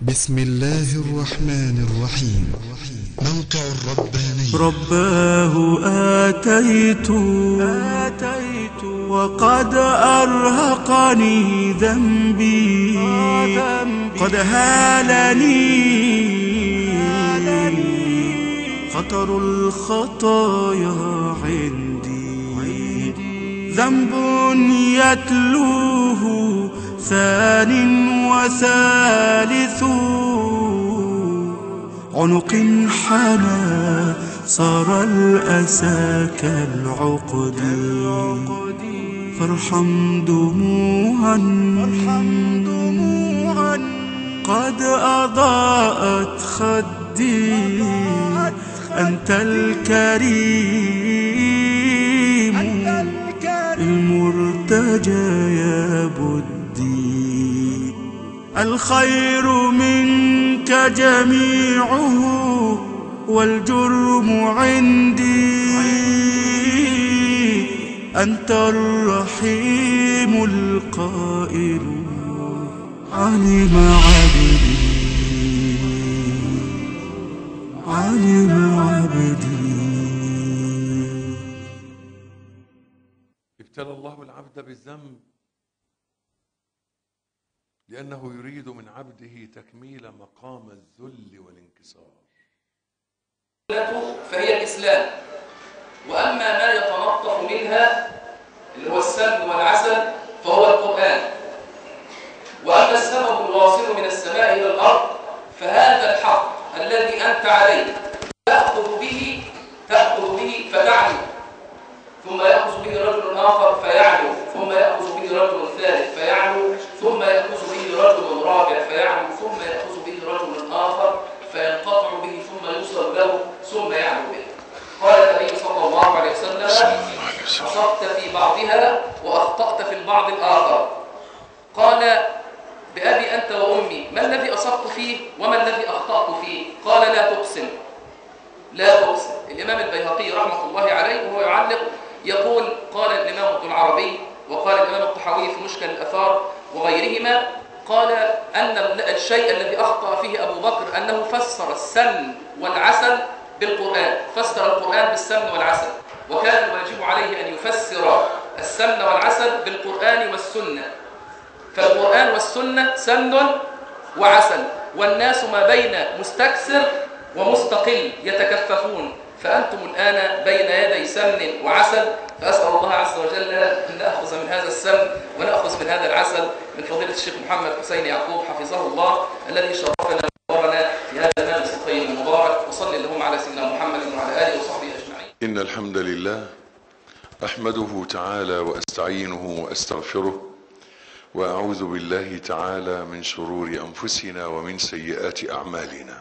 بسم الله الرحمن الرحيم موقع الرباني رباه آتيت آتيت وقد أرهقني ذنبي قد هالني خطر الخطايا عندي ذنب يتلوه ثان وثالث عنق حنى صار الأسى كالعقد فارحم دموعا قد أضاءت خدي أنت الكريم المرتجى يا بدي الخير منك جميعه والجرم عندي أنت الرحيم القائل علم عبدي علم عبدي ابتلى الله العبد بالذنب لأنه يريد من عبده تكميل مقام الذل والانكسار السنة فهي الإسلام وأما ما يتنطف منها اللي هو السمن والعسل فهو القرآن وأما السبب الواصل من السماء إلى الأرض فهذا الحق الذي أنت عليه تأخذ به تأخذ به فتعلو ثم يأخذ به رجل آخر فيعلو ثم يأخذ به رجل ثالث فيعلو ثم يأخذ به رجل رابع فيعلو ثم يأخذ به رجل آخر فينقطع به ثم يوصل له ثم يعلو به قال النبي صلى الله عليه وسلم أصبت في بعضها وأخطأت في البعض الآخر قال بأبي أنت وأمي ما الذي أصبت فيه وما الذي أخطأت فيه قال لا تقسم لا تقسم الإمام البيهقي رحمة الله عليه وهو يعلق يقول قال الإمام ابن العربي وقال الإمام الطحاوي في مشكل الأثار وغيرهما قال أن الشيء الذي أخطأ فيه أبو بكر أنه فسر السمن والعسل بالقرآن فسر القرآن بالسمن والعسل وكان الواجب عليه أن يفسر السمن والعسل بالقرآن والسنة فالقرآن والسنة سمن وعسل والناس ما بين مستكثر ومستقل يتكففون فأنتم الآن بين يدي سمن وعسل فأسأل الله عز وجل أن نأخذ من هذا السمن ونأخذ من هذا العسل من فضيلة الشيخ محمد حسين يعقوب حفظه الله الذي شرفنا ونورنا في هذا المجلس الطيب المبارك وصلي اللهم على سيدنا محمد وعلى آله وصحبه أجمعين إن الحمد لله أحمده تعالى وأستعينه وأستغفره وأعوذ بالله تعالى من شرور أنفسنا ومن سيئات أعمالنا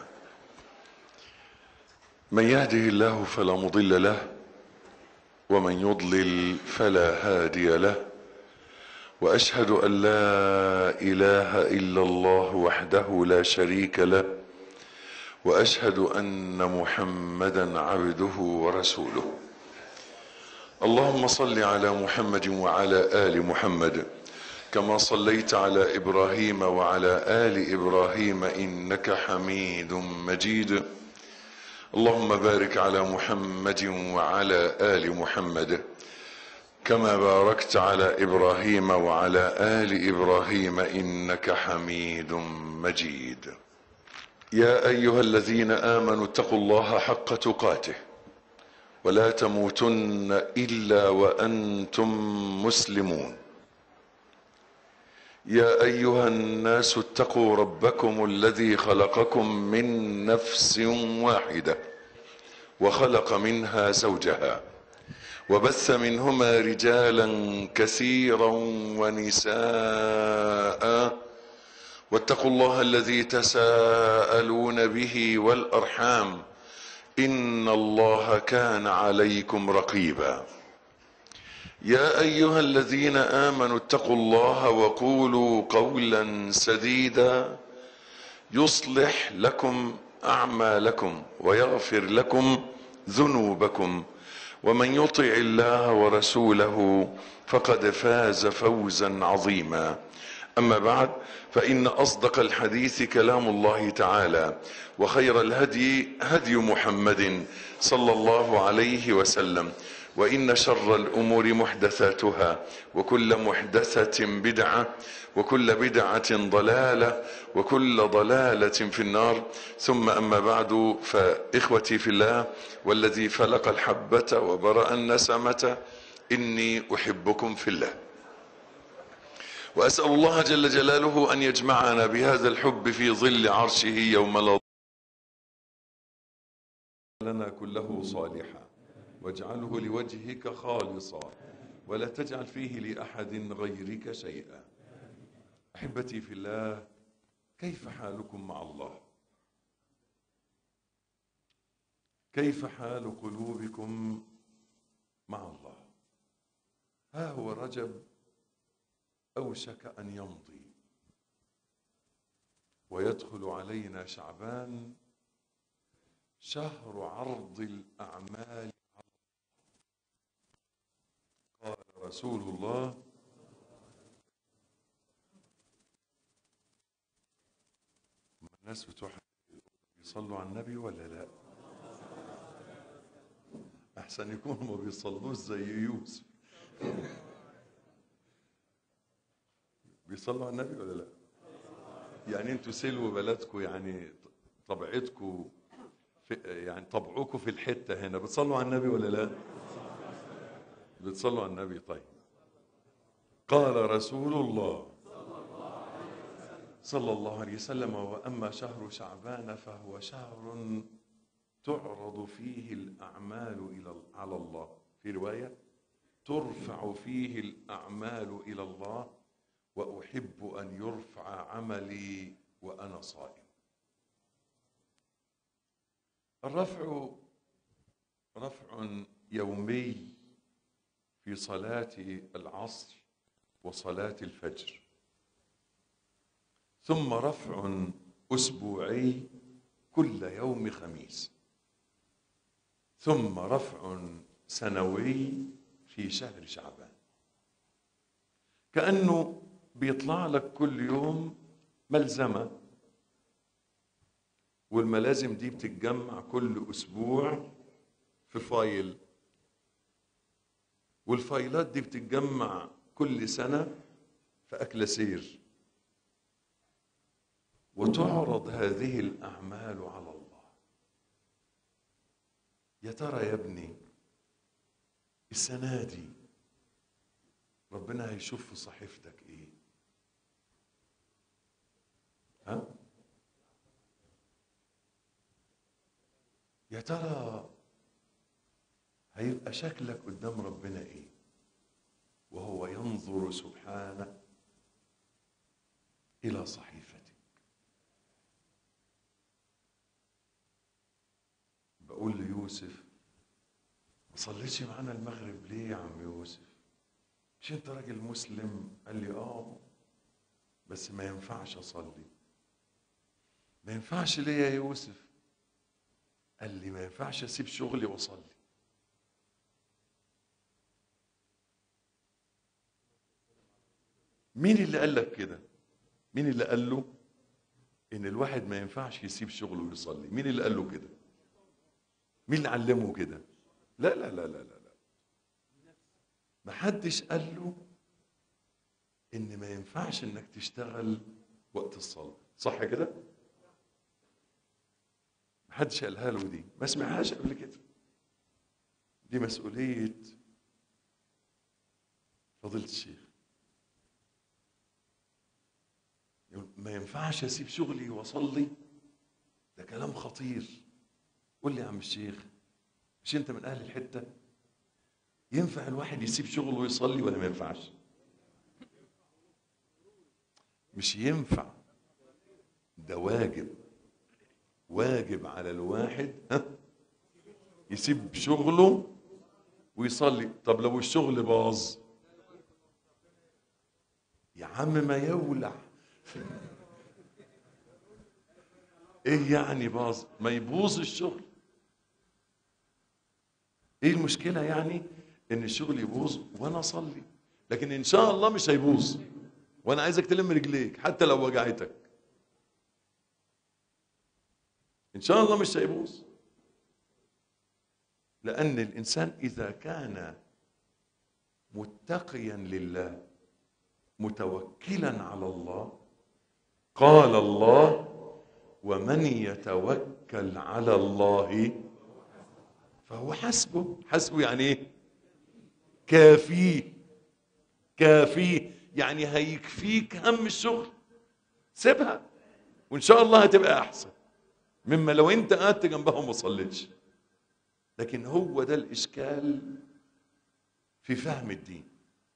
من يهده الله فلا مضل له ومن يضلل فلا هادي له واشهد ان لا اله الا الله وحده لا شريك له واشهد ان محمدا عبده ورسوله اللهم صل على محمد وعلى ال محمد كما صليت على ابراهيم وعلى ال ابراهيم انك حميد مجيد اللهم بارك على محمد وعلى ال محمد كما باركت على ابراهيم وعلى ال ابراهيم انك حميد مجيد يا ايها الذين امنوا اتقوا الله حق تقاته ولا تموتن الا وانتم مسلمون يا ايها الناس اتقوا ربكم الذي خلقكم من نفس واحده وخلق منها زوجها وبث منهما رجالا كثيرا ونساء واتقوا الله الذي تساءلون به والارحام ان الله كان عليكم رقيبا يا ايها الذين امنوا اتقوا الله وقولوا قولا سديدا يصلح لكم اعمالكم ويغفر لكم ذنوبكم ومن يطع الله ورسوله فقد فاز فوزا عظيما أما بعد فإن أصدق الحديث كلام الله تعالى وخير الهدي هدي محمد صلى الله عليه وسلم وإن شر الأمور محدثاتها وكل محدثة بدعة وكل بدعة ضلالة وكل ضلالة في النار ثم أما بعد فإخوتي في الله والذي فلق الحبة وبرأ النسمة إني أحبكم في الله وأسأل الله جل جلاله أن يجمعنا بهذا الحب في ظل عرشه يوم لا لنا كله صالحا واجعله لوجهك خالصا ولا تجعل فيه لأحد غيرك شيئا أحبتي في الله كيف حالكم مع الله كيف حال قلوبكم مع الله ها هو رجب أوشك أن يمضي ويدخل علينا شعبان شهر عرض الأعمال قال رسول الله الناس بتوع بيصلوا على النبي ولا لا أحسن يكونوا ما بيصلوش زي يوسف بيصلوا على النبي ولا لا يعني انتوا سلوا بلدكم يعني طبيعتكم في يعني طبعكم في الحته هنا بتصلوا على النبي ولا لا بتصلوا على النبي طيب قال رسول الله صلى الله عليه وسلم واما شهر شعبان فهو شهر تعرض فيه الاعمال الى على الله في روايه ترفع فيه الاعمال الى الله واحب ان يرفع عملي وانا صائم الرفع رفع يومي في صلاه العصر وصلاه الفجر ثم رفع اسبوعي كل يوم خميس ثم رفع سنوي في شهر شعبان كانه بيطلع لك كل يوم ملزمه والملازم دي بتتجمع كل اسبوع في فايل والفايلات دي بتتجمع كل سنه في اكلاسير وتعرض هذه الاعمال على الله يا ترى يا ابني السنه دي ربنا هيشوف في صحيفتك ايه ها يا ترى هيبقى شكلك قدام ربنا ايه وهو ينظر سبحانه الى صحيفتك بقول ليوسف ما صليتش معانا المغرب ليه يا عم يوسف مش انت راجل مسلم قال لي اه بس ما ينفعش اصلي ما ينفعش ليه يا يوسف قال لي ما ينفعش اسيب شغلي واصلي مين اللي قال لك كده مين اللي قال له ان الواحد ما ينفعش يسيب شغله ويصلي مين اللي قال له كده مين اللي علمه كده لا لا لا لا لا, لا. ما حدش قال له ان ما ينفعش انك تشتغل وقت الصلاه صح كده ما حدش قالها له دي ما سمعهاش قبل كده دي مسؤوليه فضيله الشيخ ما ينفعش اسيب شغلي واصلي ده كلام خطير قول لي يا عم الشيخ مش انت من اهل الحته ينفع الواحد يسيب شغله ويصلي ولا ما ينفعش مش ينفع ده واجب واجب على الواحد ها يسيب شغله ويصلي طب لو الشغل باظ يا عم ما يولع ايه يعني باظ ما يبوظ الشغل ايه المشكله يعني ان الشغل يبوظ وانا اصلي لكن ان شاء الله مش هيبوظ وانا عايزك تلم رجليك حتى لو وجعتك ان شاء الله مش هيبوظ لان الانسان اذا كان متقيا لله متوكلا على الله قال الله ومن يتوكل على الله فهو حسبه حسبه يعني ايه كافيه كافيه يعني هيكفيك هم الشغل سيبها وان شاء الله هتبقى احسن مما لو انت قعدت جنبها وما صليتش لكن هو ده الاشكال في فهم الدين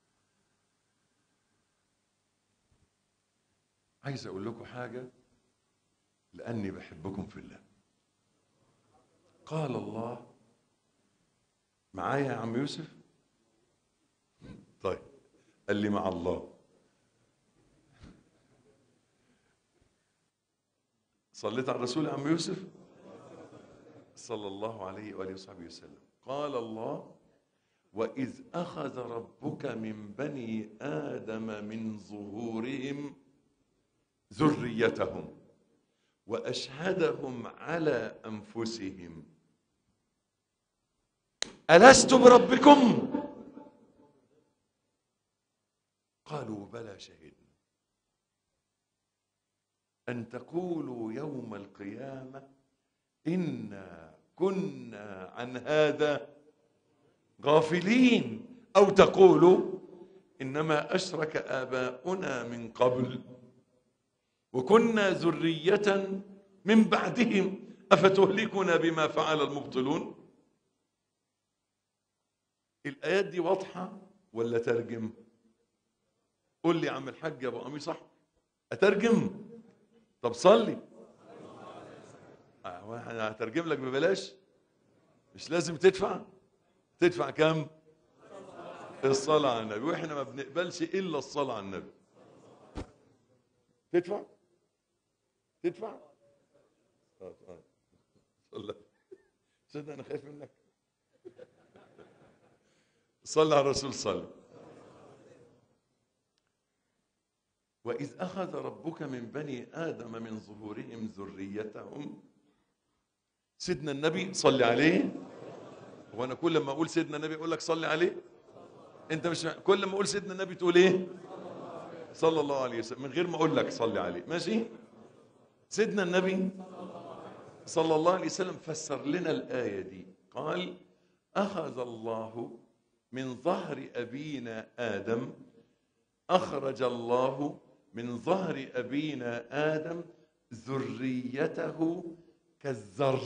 عايز اقول لكم حاجه لاني بحبكم في الله قال الله معايا يا عم يوسف طيب قال لي مع الله صليت على الرسول يا عم يوسف صلى الله عليه واله وصحبه وسلم قال الله واذ اخذ ربك من بني ادم من ظهورهم ذريتهم واشهدهم على انفسهم الست بربكم قالوا بلى شهدنا ان تقولوا يوم القيامه انا كنا عن هذا غافلين او تقولوا انما اشرك اباؤنا من قبل وكنا ذريه من بعدهم افتهلكنا بما فعل المبطلون الايات دي واضحه ولا ترجم قول لي يا عم الحاج يا ابو قميص صح اترجم طب صلي آه، انا هترجم لك ببلاش مش لازم تدفع تدفع كام الصلاة على النبي واحنا ما بنقبلش الا الصلاة على النبي تدفع تدفع طب طب صلى صدق انا خايف منك صلى على الرسول صلى وإذ أخذ ربك من بني آدم من ظهورهم ذريتهم سيدنا النبي صلي عليه وانا كل ما اقول سيدنا النبي اقول لك صلي عليه انت مش كل ما اقول سيدنا النبي تقول ايه صلى الله عليه وسلم من غير ما اقول لك صلي عليه ماشي سيدنا النبي صلى الله عليه وسلم فسر لنا الايه دي قال اخذ الله من ظهر ابينا ادم اخرج الله من ظهر ابينا ادم ذريته كالذر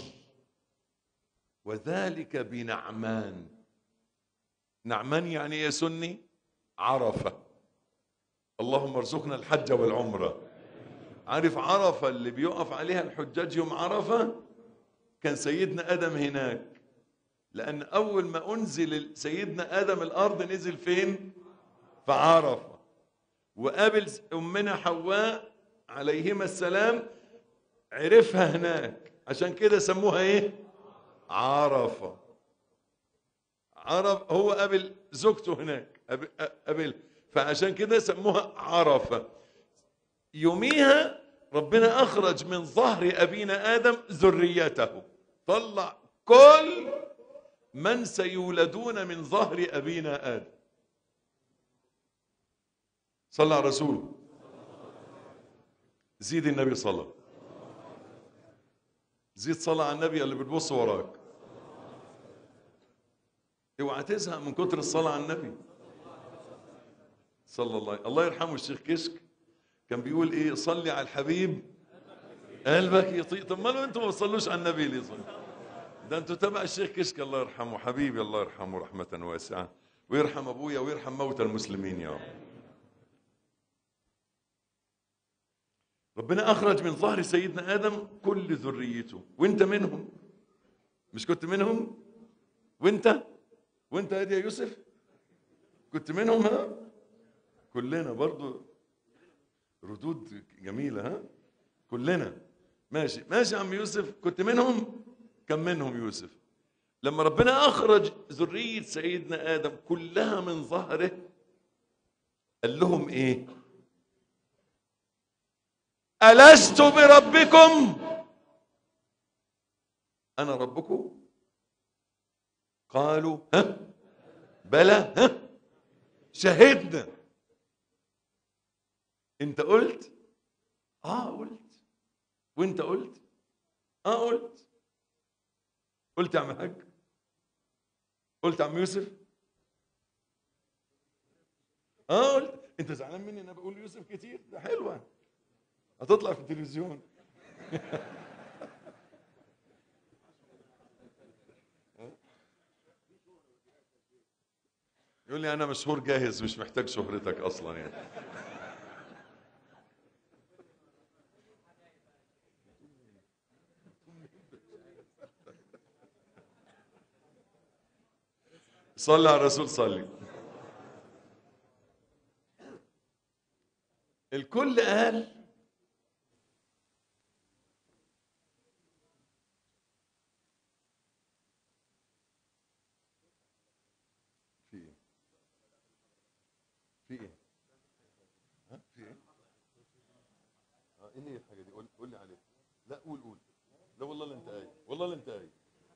وذلك بنعمان نعمان يعني يا سني عرفه اللهم ارزقنا الحج والعمره عارف عرفه اللي بيقف عليها الحجاج يوم عرفه كان سيدنا ادم هناك لان اول ما انزل سيدنا ادم الارض نزل فين في عرفه وقابل امنا حواء عليهما السلام عرفها هناك عشان كده سموها ايه عرفه عرف هو قابل زوجته هناك قابل- قابل فعشان كده سموها عرفه يوميها ربنا اخرج من ظهر ابينا ادم ذريته طلع كل من سيولدون من ظهر ابينا ادم صلى على رسوله زيد النبي صلى زيد صلى على النبي اللي بتبص وراك اوعى تزهق من كتر الصلاة على النبي صلى الله عليه الله يرحمه الشيخ كشك كان بيقول ايه صلي على الحبيب قلبك يطيق طب مالوا انتوا ما بتصلوش على النبي ليه صلي ده انتوا تبع الشيخ كشك الله يرحمه حبيبي الله يرحمه رحمة واسعة ويرحم ابويا ويرحم موتى المسلمين يا رب ربنا اخرج من ظهر سيدنا ادم كل ذريته وانت منهم مش كنت منهم وانت وانت يا دي يا يوسف كنت منهم ها كلنا برضو ردود جميلة ها كلنا ماشي ماشي يا عم يوسف كنت منهم كم منهم يوسف لما ربنا أخرج ذرية سيدنا آدم كلها من ظهره قال لهم إيه ألست بربكم أنا ربكم قالوا ها بلى ها شهدنا انت قلت اه قلت وانت قلت اه قلت قلت يا عم الحاج قلت يا عم يوسف اه قلت انت زعلان مني ان انا بقول يوسف كتير ده حلوه هتطلع في التلفزيون يقول لي انا مشهور جاهز مش محتاج شهرتك اصلا يعني صلى على الرسول صلي الكل قال في ايه في ايه ها في ايه اه ايه هي الحاجه دي قول قول لي عليها لا قول قول لا والله لا انت قايل والله لا انت قايل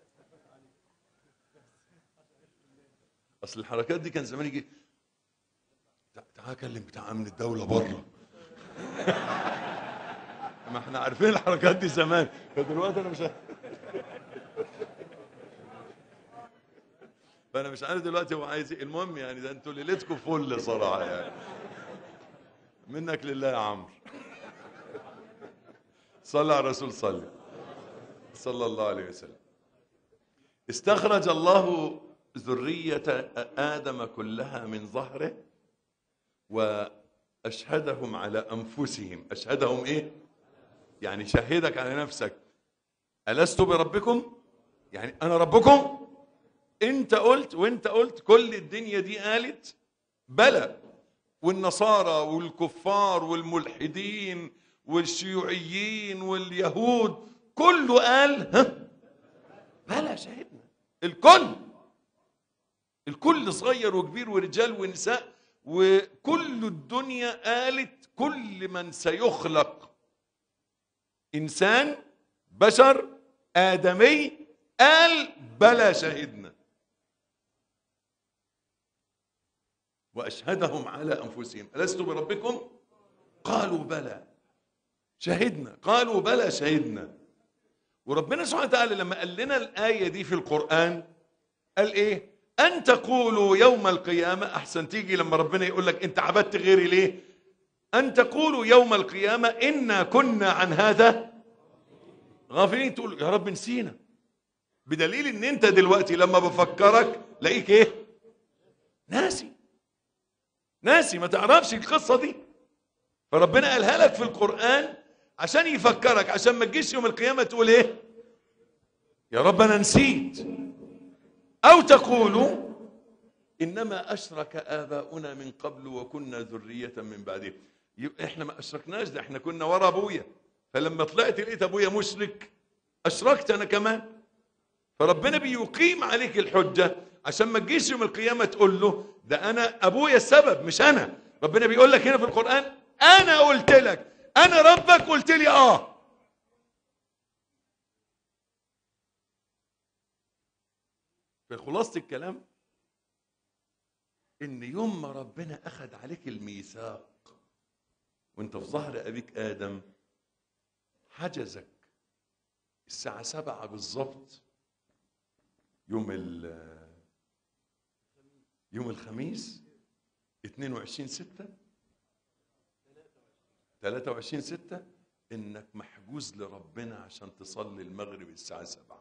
اصل الحركات دي كان زمان يجي تع- تعال كلم بتاع امن الدوله بره ما احنا عارفين الحركات دي زمان فدلوقتي انا مش عارف. فانا مش عارف دلوقتي هو عايز ايه المهم يعني ده انتوا ليلتكم فل صراحه يعني منك لله يا عمرو صلى على الرسول صلى صلى الله عليه وسلم استخرج الله ذرية آدم كلها من ظهره وأشهدهم على أنفسهم أشهدهم إيه؟ يعني شهدك على نفسك ألست بربكم؟ يعني أنا ربكم؟ أنت قلت وأنت قلت كل الدنيا دي قالت بلى والنصارى والكفار والملحدين والشيوعيين واليهود كله قال ها بلى شهدنا الكل الكل صغير وكبير ورجال ونساء وكل الدنيا قالت كل من سيخلق انسان بشر ادمي قال بلى شهدنا واشهدهم على انفسهم الست بربكم قالوا بلى شهدنا قالوا بلى شهدنا وربنا سبحانه وتعالى لما قال لنا الايه دي في القران قال ايه ان تقولوا يوم القيامه احسن تيجي لما ربنا يقول لك انت عبدت غيري ليه ان تقولوا يوم القيامه انا كنا عن هذا غافلين تقول يا رب نسينا بدليل ان انت دلوقتي لما بفكرك لاقيك ايه ناسي ناسي ما تعرفش القصه دي فربنا قالها لك في القران عشان يفكرك عشان ما تجيش يوم القيامه تقول ايه يا رب انا نسيت او تقولوا انما اشرك اباؤنا من قبل وكنا ذريه من بعده يبقى احنا ما اشركناش ده احنا كنا ورا ابويا فلما طلعت لقيت ابويا مشرك اشركت انا كمان فربنا بيقيم عليك الحجه عشان ما تجيش يوم القيامه تقول له ده انا ابويا السبب مش انا ربنا بيقول لك هنا في القران انا قلت لك انا ربك قلت لي اه فخلاصة الكلام ان يوم ما ربنا اخذ عليك الميثاق وانت في ظهر ابيك ادم حجزك الساعة سبعة بالظبط يوم ال يوم الخميس 22 6 23 6 انك محجوز لربنا عشان تصلي المغرب الساعة 7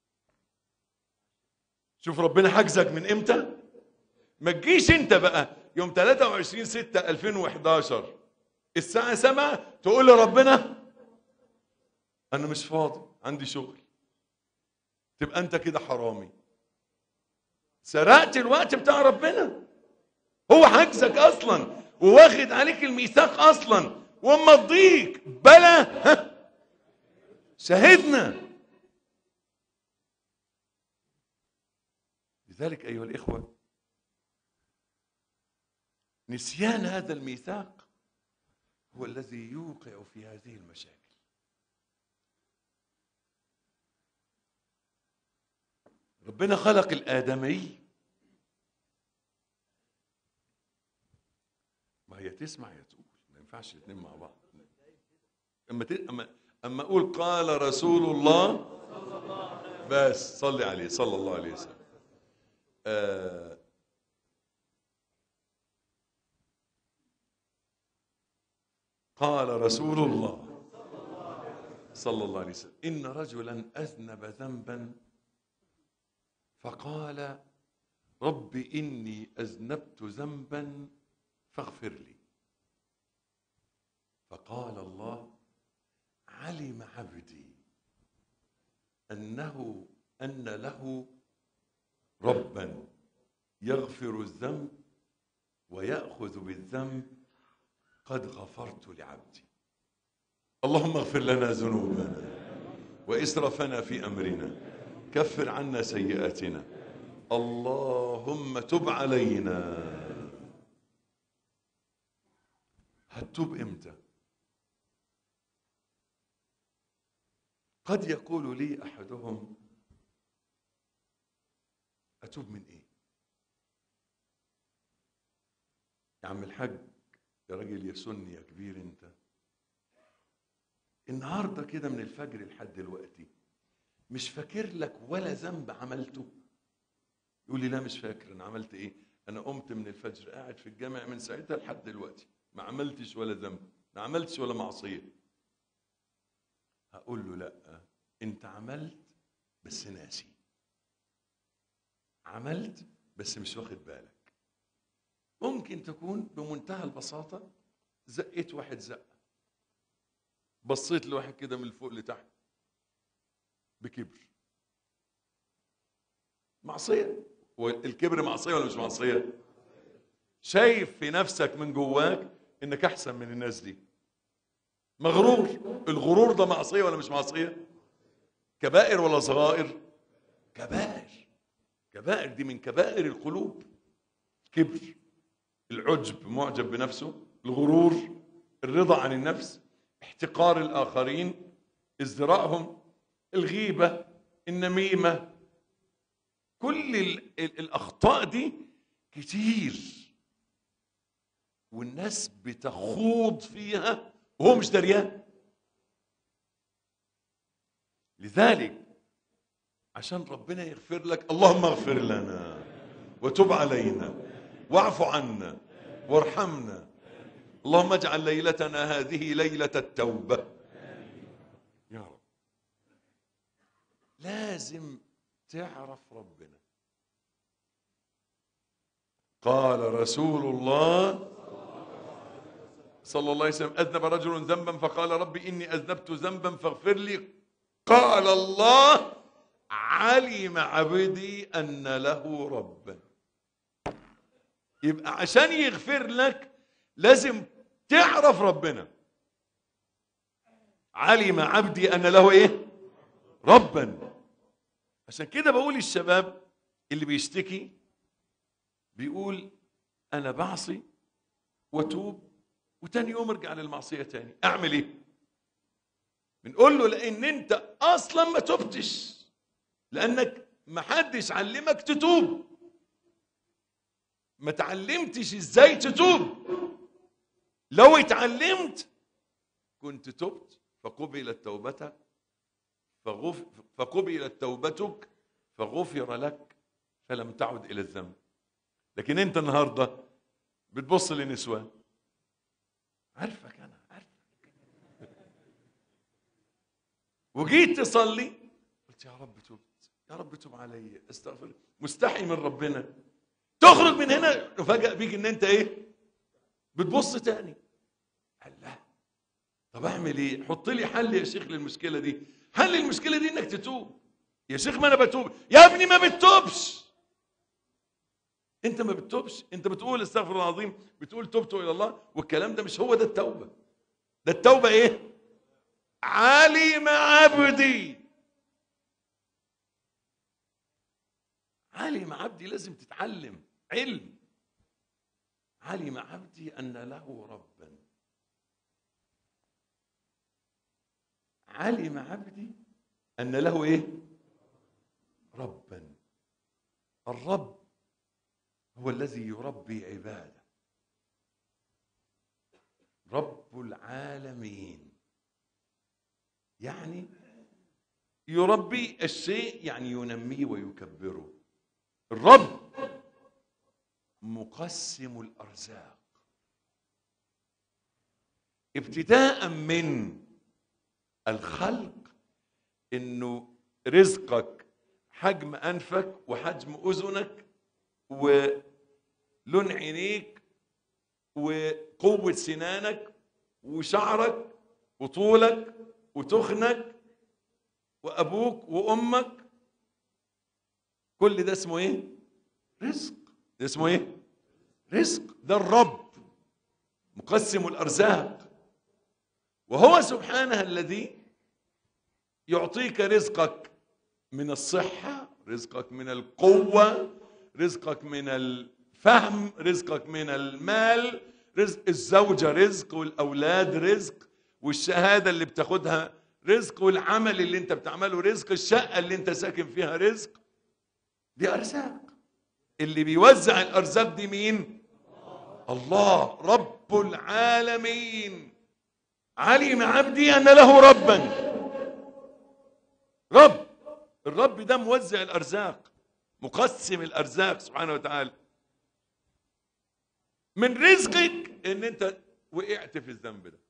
شوف ربنا حجزك من امتى ما تجيش انت بقى يوم 23 6 2011 الساعة 7 تقول لربنا انا مش فاضي عندي شغل تبقى انت كده حرامي سرقت الوقت بتاع ربنا هو حجزك اصلا وواخد عليك الميثاق اصلا ومضيك بلا ها شهدنا لذلك ايها الاخوه نسيان هذا الميثاق هو الذي يوقع في هذه المشاكل ربنا خلق الآدمي ما هي تسمع يا تقول ما ينفعش الاثنين مع بعض اما ت... اما اما اقول قال رسول الله بس صلي عليه صلى الله عليه وسلم آه قال رسول الله صلى الله عليه وسلم إن رجلا أذنب ذنبا فقال رب إني أذنبت ذنبا فاغفر لي فقال الله علم عبدي أنه أن له ربا يغفر الذنب ويأخذ بالذنب قد غفرت لعبدي اللهم اغفر لنا ذنوبنا وإسرافنا في أمرنا كفر عنا سيئاتنا اللهم تب علينا هتوب امتى قد يقول لي احدهم اتوب من ايه يا عم الحاج يا راجل يا سني يا كبير انت النهارده كده من الفجر لحد دلوقتي مش فاكر لك ولا ذنب عملته يقول لي لا مش فاكر انا عملت ايه انا قمت من الفجر قاعد في الجامع من ساعتها لحد دلوقتي ما عملتش ولا ذنب ما عملتش ولا معصيه هقول له لا انت عملت بس ناسي عملت بس مش واخد بالك ممكن تكون بمنتهى البساطه زقيت واحد زقه بصيت لواحد كده من فوق لتحت بكبر معصيه والكبر معصيه ولا مش معصيه شايف في نفسك من جواك انك احسن من الناس دي مغرور الغرور ده معصيه ولا مش معصيه كبائر ولا صغائر كبائر كبائر دي من كبائر القلوب الكبر العجب معجب بنفسه الغرور الرضا عن النفس احتقار الاخرين ازدراءهم الغيبه النميمه كل ال- ال- الاخطاء دي كتير والناس بتخوض فيها وهو مش دريان لذلك عشان ربنا يغفر لك اللهم اغفر لنا وتب علينا واعف عنا وارحمنا اللهم اجعل ليلتنا هذه ليلة التوبة يا رب لازم تعرف ربنا قال رسول الله صلى الله عليه وسلم أذنب رجل ذنبا فقال ربي إني أذنبت ذنبا فاغفر لي قال الله علم عبدي أن له ربا يبقى عشان يغفر لك لازم تعرف ربنا علم عبدي أن له إيه ربا عشان كده بقول للشباب اللي بيشتكي بيقول أنا بعصي واتوب وتاني يوم ارجع للمعصيه تاني اعمل ايه بنقول له لان انت اصلا ما تبتش لانك ما حدش علمك تتوب ما تعلمتش ازاي تتوب لو اتعلمت كنت تبت فقبلت توبتك فغف فقبلت توبتك فغفر لك فلم تعد الى الذنب لكن انت النهارده بتبص لنسوان عارفك انا عارفك وجيت تصلي قلت يا رب تبت يا رب تب علي استغفر مستحي من ربنا تخرج من هنا وفجأة بيك ان انت ايه بتبص تاني قال لا طب اعمل ايه حط لي حل يا شيخ للمشكله دي حل المشكله دي انك تتوب يا شيخ ما انا بتوب يا ابني ما بتتوبش انت ما بتتوبش انت بتقول استغفر الله العظيم بتقول تبت الى الله والكلام ده مش هو ده التوبه ده التوبه ايه علم عبدي علم عبدي لازم تتعلم علم علم عبدي ان له ربا علم عبدي ان له ايه ربا الرب هو الذي يربي عباده رب العالمين يعني يربي الشيء يعني ينميه ويكبره الرب مقسم الارزاق ابتداء من الخلق انه رزقك حجم انفك وحجم اذنك ولون عينيك وقوه سنانك وشعرك وطولك وتخنك وابوك وامك كل ده اسمه ايه رزق ده اسمه ايه رزق ده الرب مقسم الارزاق وهو سبحانه الذي يعطيك رزقك من الصحه رزقك من القوه رزقك من الفهم رزقك من المال رزق الزوجه رزق والاولاد رزق والشهاده اللي بتاخدها رزق والعمل اللي انت بتعمله رزق الشقه اللي انت ساكن فيها رزق دي ارزاق اللي بيوزع الارزاق دي مين الله رب العالمين علم عبدي ان له ربا رب الرب ده موزع الارزاق مقسم الارزاق سبحانه وتعالى من رزقك ان انت وقعت في الذنب ده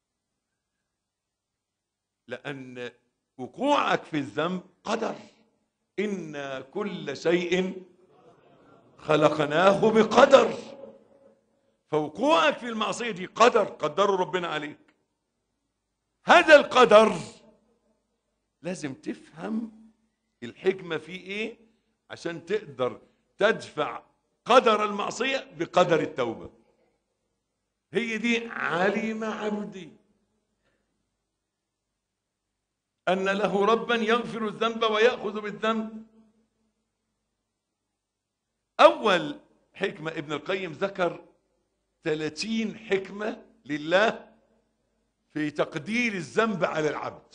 لان وقوعك في الذنب قدر ان كل شيء خلقناه بقدر فوقوعك في المعصيه دي قدر قدره ربنا عليك هذا القدر لازم تفهم الحكمه فيه ايه عشان تقدر تدفع قدر المعصيه بقدر التوبه هي دي علم عبدي ان له ربا يغفر الذنب وياخذ بالذنب اول حكمه ابن القيم ذكر 30 حكمه لله في تقدير الذنب على العبد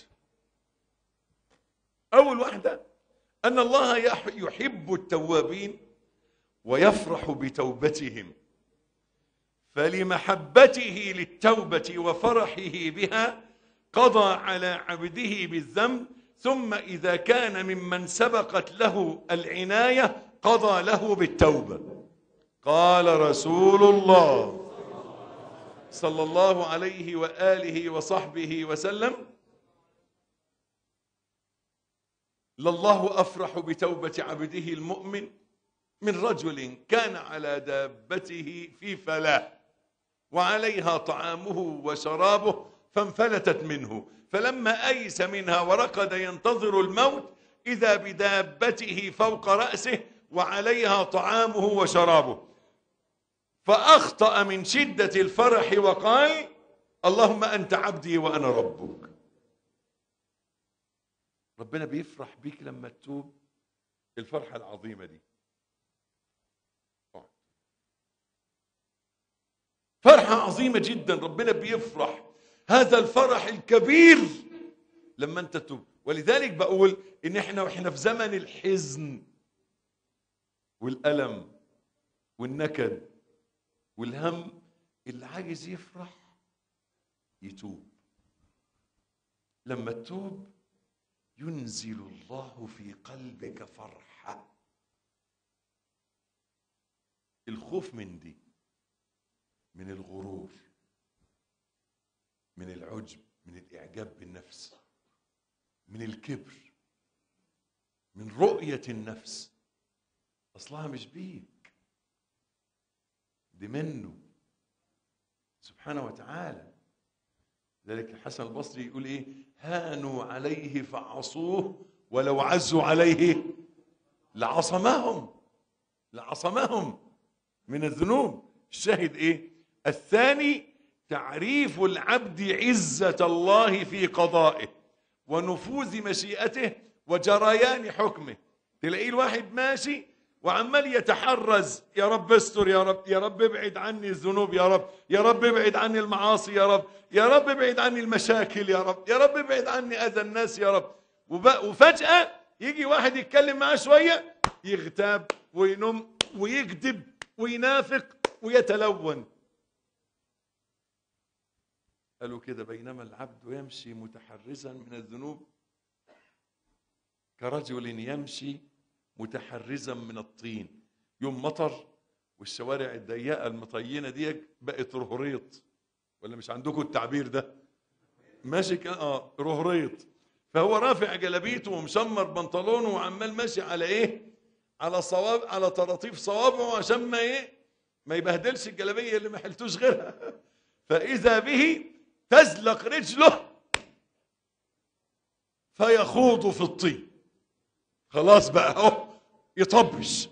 اول واحده ان الله يح- يحب التوابين ويفرح بتوبتهم فلمحبته للتوبه وفرحه بها قضى على عبده بالذنب ثم اذا كان ممن سبقت له العنايه قضى له بالتوبه قال رسول الله صلى الله عليه واله وصحبه وسلم لله افرح بتوبه عبده المؤمن من رجل كان على دابته في فلاه وعليها طعامه وشرابه فانفلتت منه فلما ايس منها ورقد ينتظر الموت اذا بدابته فوق راسه وعليها طعامه وشرابه فاخطا من شده الفرح وقال اللهم انت عبدي وانا ربك ربنا بيفرح بيك لما تتوب الفرحه العظيمه دي فرحه عظيمه جدا ربنا بيفرح هذا الفرح الكبير لما انت تتوب ولذلك بقول ان احنا واحنا في زمن الحزن والالم والنكد والهم اللي عايز يفرح يتوب لما تتوب ينزل الله في قلبك فرحه الخوف من دي من الغرور من العجب من الاعجاب بالنفس من الكبر من رؤيه النفس اصلها مش بيك دي منه سبحانه وتعالى ذلك الحسن البصري يقول ايه هانوا عليه فعصوه ولو عزوا عليه لعصمهم لعصمهم من الذنوب الشاهد ايه الثاني تعريف العبد عزة الله في قضائه ونفوذ مشيئته وجريان حكمه تلاقيه الواحد ماشي وعمال يتحرز يا رب استر يا رب يا رب ابعد عني الذنوب يا رب يا رب ابعد عني المعاصي يا رب يا رب ابعد عني المشاكل يا رب يا رب ابعد عني اذى الناس يا رب وب- وفجأة يجي واحد يتكلم معاه شوية يغتاب وينم ويكذب وينافق ويتلون قالوا كده بينما العبد يمشي متحرزا من الذنوب كرجل يمشي متحرزا من الطين يوم مطر والشوارع الضيقه المطينه دي بقت رهريط ولا مش عندكم التعبير ده ماشي كان اه رهريط فهو رافع جلابيته ومشمر بنطلونه وعمال ماشي على ايه على صواب على طراطيف صوابعه عشان ما ايه ما يبهدلش الجلابيه اللي ما حلتوش غيرها فاذا به تزلق رجله فيخوض في الطين خلاص بقى اهو يطبش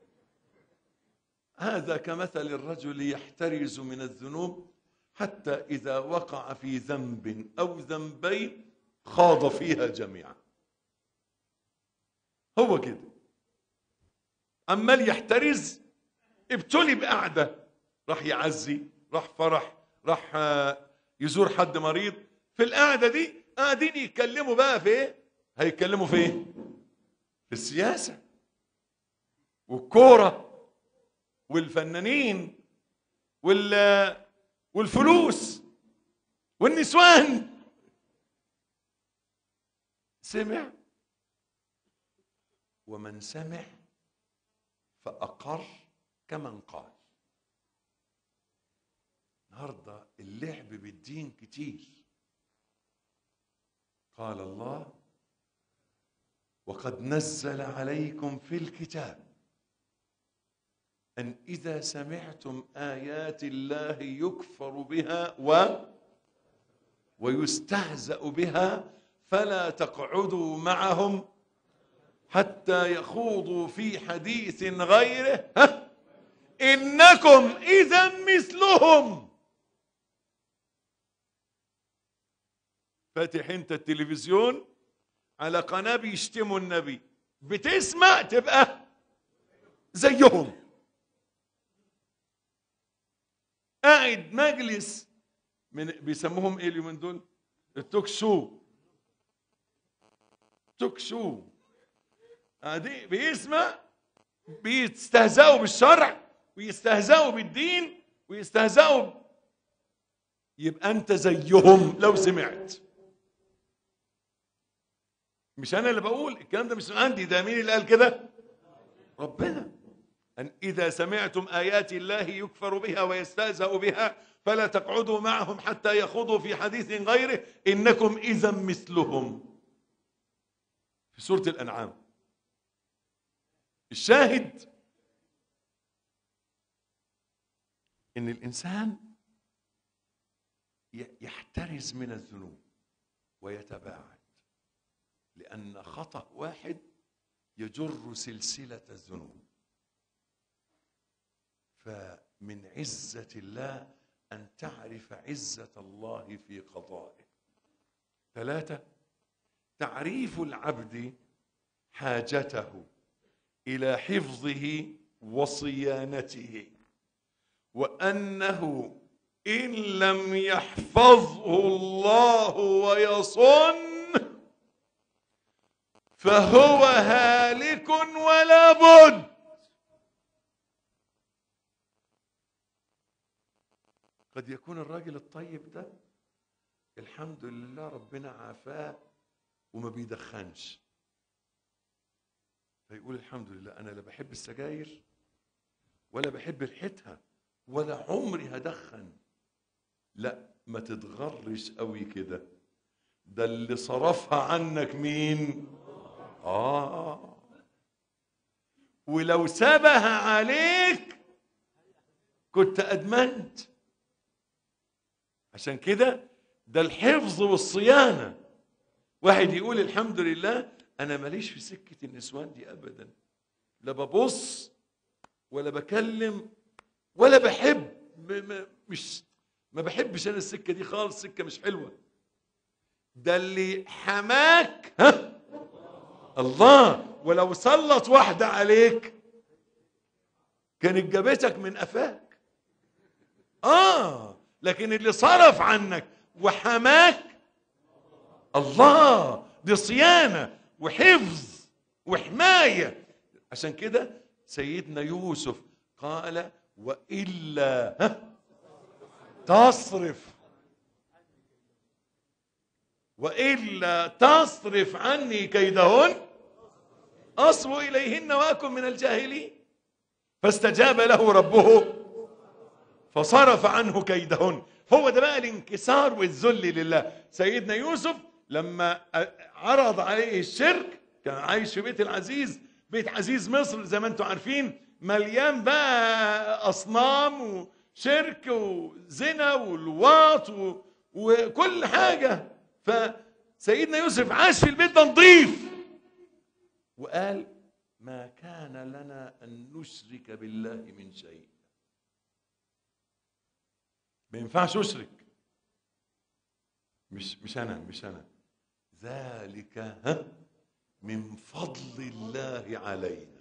هذا كمثل الرجل يحترز من الذنوب حتى إذا وقع في ذنب أو ذنبين خاض فيها جميعا هو كده عمال يحترز ابتلي بقعدة راح يعزي راح فرح راح آه، يزور حد مريض في القعدة دي قاعدين يتكلموا بقى في ايه هيتكلموا في ايه في السياسة والكورة والفنانين وال والفلوس والنسوان سمع ومن سمع فأقر كمن قال النهارده اللعب بالدين كتير قال الله وقد نزل عليكم في الكتاب أن إذا سمعتم آيات الله يكفر بها و ويستهزأ بها فلا تقعدوا معهم حتى يخوضوا في حديث غيره ها إنكم إذا مثلهم فاتح انت التلفزيون على قناة بيشتموا النبي بتسمع تبقى زيهم قاعد مجلس من بيسموهم ايه اليومين دول التوك شو توك شو قاعدين بيسمع بيستهزئوا بالشرع ويستهزئوا بالدين ويستهزئوا يبقى انت زيهم لو سمعت مش انا اللي بقول الكلام ده مش من عندي ده مين اللي قال كده ربنا أن إذا سمعتم آيات الله يكفر بها ويستهزأ بها فلا تقعدوا معهم حتى يخوضوا في حديث غيره إنكم إذا مثلهم في سورة الأنعام الشاهد إن الإنسان ي- يحترز من الذنوب ويتباعد لأن خطأ واحد يجر سلسلة الذنوب فمن عزة الله أن تعرف عزة الله في قضائه ثلاثة تعريف العبد حاجته إلى حفظه وصيانته وأنه إن لم يحفظه الله ويصن فهو هالك ولا بد قد يكون الراجل الطيب ده الحمد لله ربنا عافاه وما بيدخنش فيقول الحمد لله انا لا بحب السجاير ولا بحب ريحتها ولا عمري هدخن لا ما تتغرش قوي كده ده اللي صرفها عنك مين اه ولو سبها عليك كنت ادمنت عشان كده ده الحفظ والصيانه واحد يقول الحمد لله انا ماليش في سكه النسوان دي ابدا لا ببص ولا بكلم ولا بحب م- م- مش ما بحبش انا السكه دي خالص سكه مش حلوه ده اللي حماك ها الله ولو سلط واحده عليك كانت جابتك من قفاك اه لكن اللي صرف عنك وحماك الله دي صيانه وحفظ وحمايه عشان كده سيدنا يوسف قال والا ها تصرف والا تصرف عني كيدهن اصب اليهن واكن من الجاهلين فاستجاب له ربه فصرف عنه كيدهن هو ده بقى الانكسار والذل لله سيدنا يوسف لما عرض عليه الشرك كان عايش في بيت العزيز بيت عزيز مصر زي ما انتم عارفين مليان بقى اصنام وشرك وزنا ولواط و... وكل حاجه فسيدنا يوسف عاش في البيت ده نظيف وقال ما كان لنا ان نشرك بالله من شيء ما ينفعش اشرك مش مش انا مش انا ذلك ها من فضل الله علينا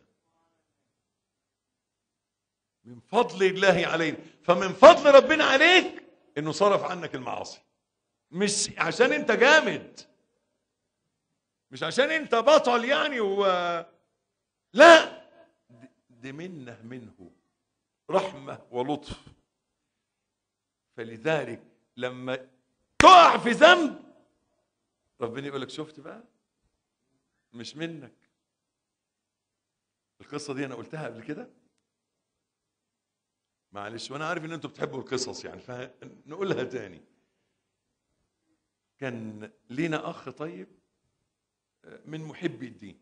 من فضل الله علينا فمن فضل ربنا عليك انه صرف عنك المعاصي مش عشان انت جامد مش عشان انت بطل يعني و لا دي منه منه رحمه ولطف فلذلك لما تقع في ذنب ربنا يقول لك شفت بقى مش منك القصه دي انا قلتها قبل كده معلش وانا عارف ان انتوا بتحبوا القصص يعني فنقولها تاني كان لينا اخ طيب من محبي الدين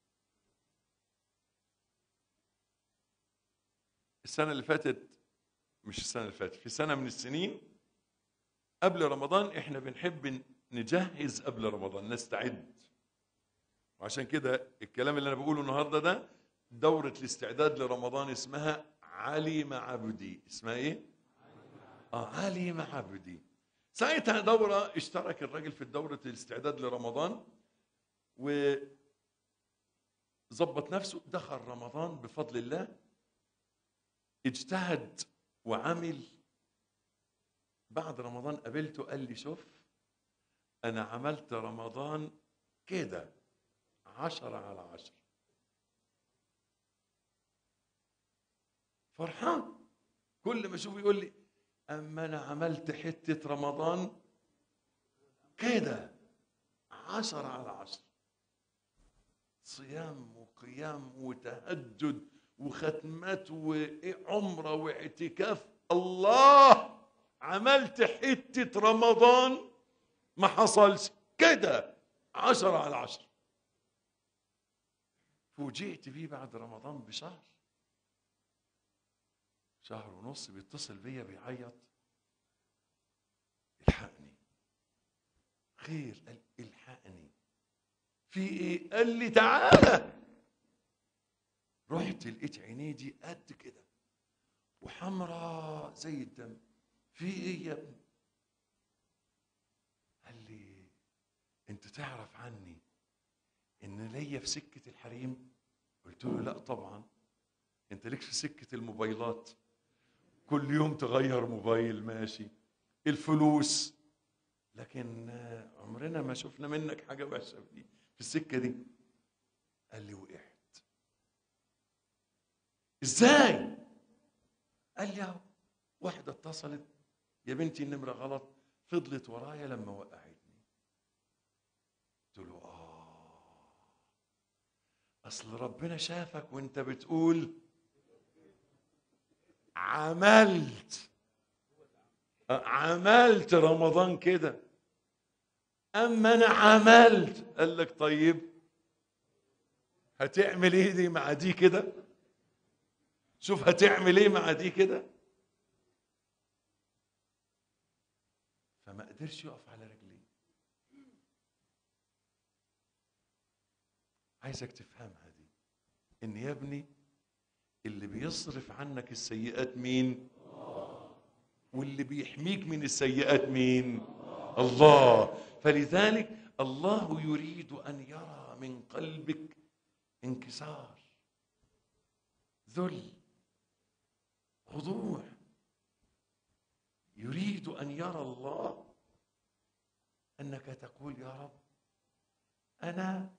السنه اللي فاتت مش السنه اللي فاتت في سنه من السنين قبل رمضان احنا بنحب نجهز قبل رمضان نستعد وعشان كده الكلام اللي انا بقوله النهارده ده دوره الاستعداد لرمضان اسمها علي مع عبدي اسمها ايه اه علي مع عبدي ساعتها دوره اشترك الراجل في دوره الاستعداد لرمضان و ظبط نفسه دخل رمضان بفضل الله اجتهد وعمل بعد رمضان قابلته قال لي شوف انا عملت رمضان كده عشرة على عشرة فرحان كل ما اشوفه يقول لي اما انا عملت حتة رمضان كده عشرة على عشرة صيام وقيام وتهجد وختمات وعمرة واعتكاف الله عملت حتة رمضان ما حصلش كده عشرة على عشرة فوجئت بيه بعد رمضان بشهر شهر ونص بيتصل بيا بيعيط الحقني خير قال الحقني في ايه قال لي تعالى رحت لقيت عينيه دي قد كده وحمراء زي الدم في ايه يا ابني قال لي انت تعرف عني ان ليا في سكه الحريم قلت له لا طبعا انت ليك في سكه الموبايلات كل يوم تغير موبايل ماشي الفلوس لكن عمرنا ما شفنا منك حاجه وحشه في في السكه دي قال لي وقعت ازاي قال لي اهو واحده اتصلت يا بنتي النمره غلط فضلت ورايا لما وقعتني قلت له اه اصل ربنا شافك وانت بتقول عملت عملت رمضان كده اما انا عملت قال لك طيب هتعمل ايه دي مع دي كده شوف هتعمل ايه مع دي كده فما قدرش يقف على رجليه عايزك تفهمها دي ان يا ابني اللي بيصرف عنك السيئات مين واللي بيحميك من السيئات مين الله فلذلك الله يريد ان يرى من قلبك انكسار ذل خضوع يريد ان يرى الله انك تقول يا رب انا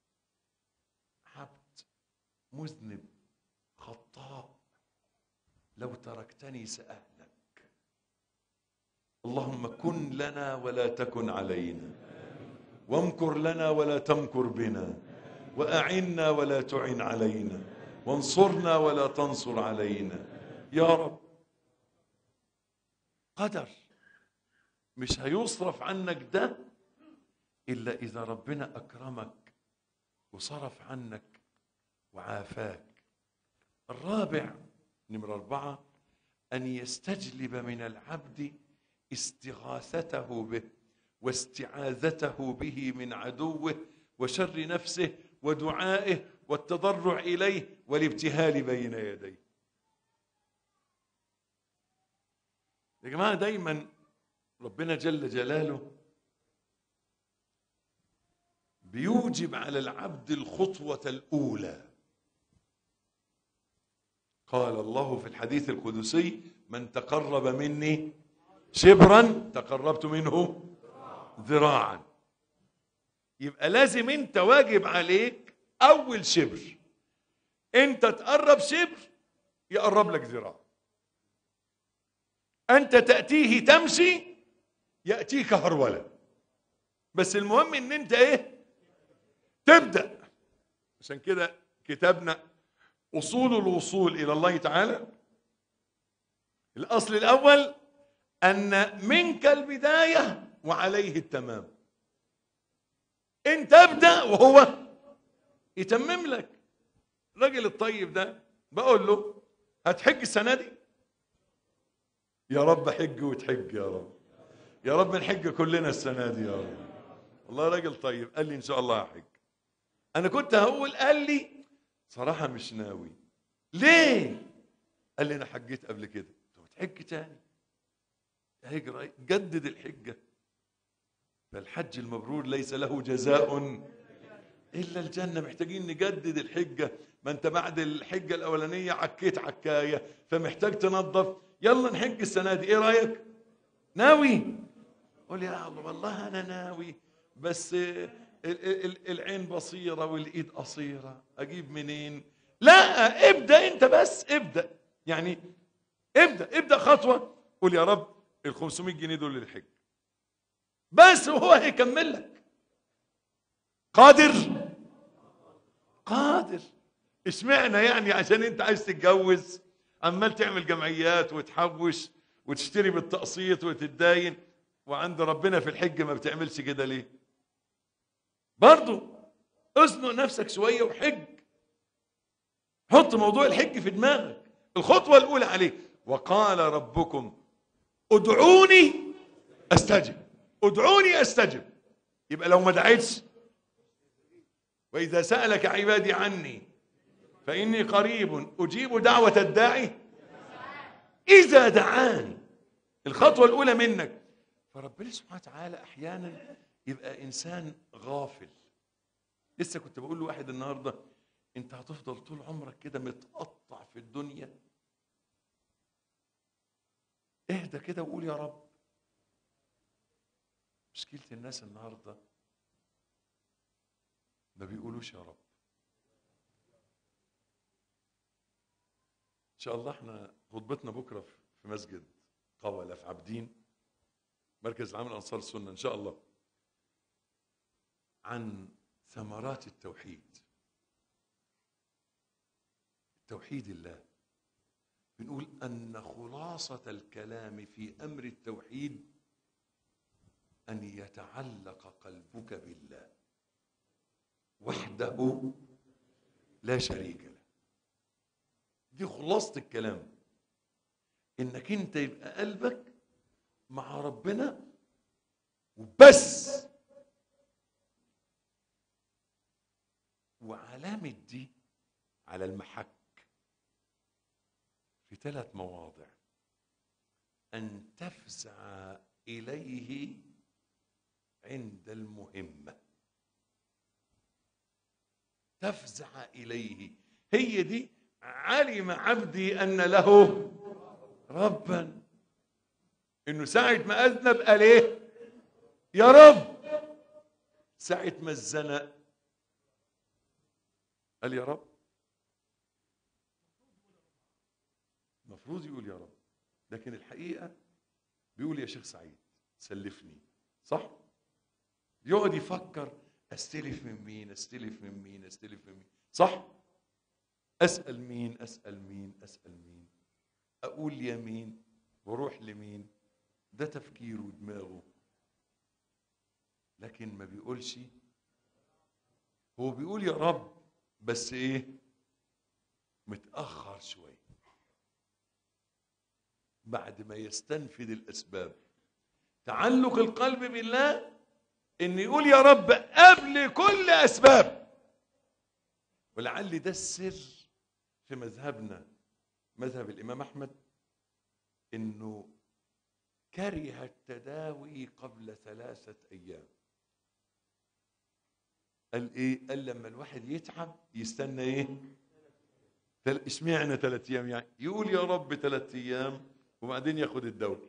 عبد مذنب خطاء لو تركتني ساهلك اللهم كن لنا ولا تكن علينا وامكر لنا ولا تمكر بنا واعنا ولا تعن علينا وانصرنا ولا تنصر علينا يا رب قدر مش هيصرف عنك ده الا اذا ربنا اكرمك وصرف عنك وعافاك الرابع نمرة أربعة أن يستجلب من العبد استغاثته به واستعاذته به من عدوه وشر نفسه ودعائه والتضرع إليه والابتهال بين يديه يا جماعة دايما ربنا جل جلاله بيوجب على العبد الخطوة الأولى قال الله في الحديث القدسي من تقرب مني شبرا تقربت منه ذراعا يبقى لازم انت واجب عليك اول شبر انت تقرب شبر يقرب لك ذراع انت تاتيه تمشي ياتيك هروله بس المهم ان انت ايه تبدا عشان كده كتابنا اصول الوصول الى الله تعالى الاصل الاول ان منك البدايه وعليه التمام انت ابدا وهو يتمم لك الراجل الطيب ده بقول له هتحج السنه دي يا رب حج وتحج يا رب يا رب نحج كلنا السنه دي يا رب والله راجل طيب قال لي ان شاء الله هحج انا كنت هقول قال لي صراحه مش ناوي ليه قال لي انا حجيت قبل كده طب تحج تاني هجرة جدد الحجه فالحج المبرور ليس له جزاء الا الجنه محتاجين نجدد الحجه ما انت بعد الحجه الاولانيه عكيت عكايه فمحتاج تنظف يلا نحج السنه دي ايه رايك ناوي قول يا الله والله انا ناوي بس ال- ال- ال- العين بصيره والايد قصيره اجيب منين لا ابدا انت بس ابدا يعني ابدا ابدا خطوه قول يا رب ال 500 جنيه دول للحج بس وهو هيكمل لك قادر قادر اشمعنى يعني عشان انت عايز تتجوز عمال تعمل جمعيات وتحوش وتشتري بالتقسيط وتتداين وعند ربنا في الحج ما بتعملش كده ليه برضو ازنق نفسك شوية وحج حط موضوع الحج في دماغك الخطوة الأولى عليه وقال ربكم ادعوني استجب ادعوني استجب يبقى لو ما دعيتش واذا سالك عبادي عني فاني قريب اجيب دعوه الداعي اذا دعاني الخطوه الاولى منك فربنا سبحانه وتعالى احيانا يبقى انسان غافل لسه كنت بقول لواحد النهارده انت هتفضل طول عمرك كده متقطع في الدنيا اهدى كده وقول يا رب مشكلة الناس النهاردة ما بيقولوش يا رب إن شاء الله احنا خطبتنا بكرة في مسجد قولة في عابدين مركز العمل أنصار السنة إن شاء الله عن ثمرات التوحيد توحيد الله بنقول أن خلاصة الكلام في أمر التوحيد أن يتعلق قلبك بالله وحده لا شريك له دي خلاصة الكلام إنك أنت يبقى قلبك مع ربنا وبس وعلامة دي على المحك في ثلاث مواضع أن تفزع إليه عند المهمة تفزع إليه هي دي علم عبدي أن له ربا انه ساعة ما اذنب قال ايه يا رب ساعة ما اتزنق قال يا رب المفروض يقول يا رب لكن الحقيقة بيقول يا شيخ سعيد سلفني صح يقعد يفكر استلف من مين استلف من مين استلف من مين صح اسال مين اسال مين اسال مين اقول يمين واروح لمين ده تفكيره ودماغه لكن ما بيقولش هو بيقول يا رب بس ايه متاخر شويه بعد ما يستنفذ الاسباب تعلق القلب بالله ان يقول يا رب قبل كل اسباب ولعل ده السر في مذهبنا مذهب الامام احمد انه كره التداوي قبل ثلاثه ايام قال ايه قال لما الواحد يتعب يستنى ايه تل- اشمعنى ثلاث ايام يعني يقول يا رب ثلاث ايام وبعدين ياخد الدواء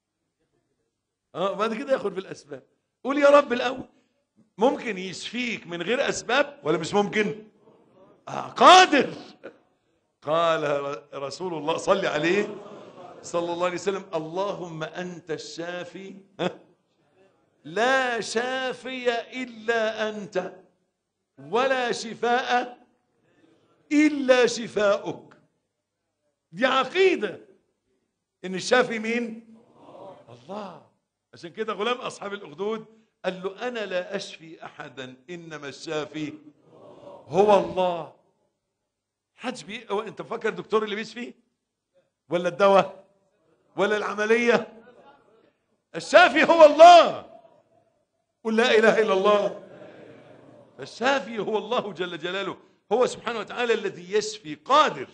اه وبعد كده ياخد بالاسباب قول يا رب الاول ممكن يشفيك من غير اسباب ولا مش ممكن آه قادر قال ر- رسول الله صلى عليه صلى الله عليه وسلم اللهم انت الشافي ها؟ لا شافي الا انت ولا شفاء الا شفاؤك دي عقيده ان الشافي مين الله عشان كده غلام اصحاب الاخدود قال له انا لا اشفي احدا انما الشافي هو الله حدش بي هو انت فاكر الدكتور اللي بيشفي ولا الدواء ولا العمليه الشافي هو الله قل لا اله الا الله الشافي هو الله جل جلاله هو سبحانه وتعالى الذي يشفي قادر